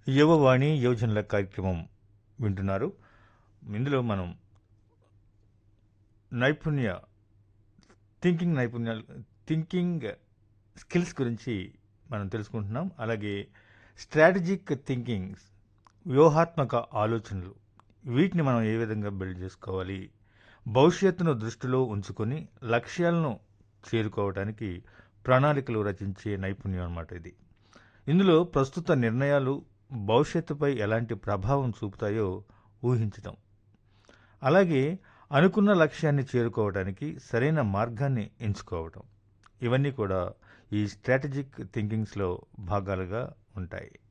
యువవాణి యువజనుల కార్యక్రమం వింటున్నారు ఇందులో మనం నైపుణ్య థింకింగ్ నైపుణ్యాలు థింకింగ్ స్కిల్స్ గురించి మనం తెలుసుకుంటున్నాం అలాగే స్ట్రాటజిక్ థింకింగ్ వ్యూహాత్మక ఆలోచనలు వీటిని మనం ఏ విధంగా బిల్డ్ చేసుకోవాలి భవిష్యత్తును దృష్టిలో ఉంచుకొని లక్ష్యాలను చేరుకోవడానికి ప్రణాళికలు రచించే నైపుణ్యం అన్నమాట ఇది ఇందులో ప్రస్తుత నిర్ణయాలు భవిష్యత్తుపై ఎలాంటి ప్రభావం చూపుతాయో ఊహించడం అలాగే అనుకున్న లక్ష్యాన్ని చేరుకోవడానికి సరైన మార్గాన్ని ఎంచుకోవడం ఇవన్నీ కూడా ఈ స్ట్రాటజిక్ థింకింగ్స్లో భాగాలుగా ఉంటాయి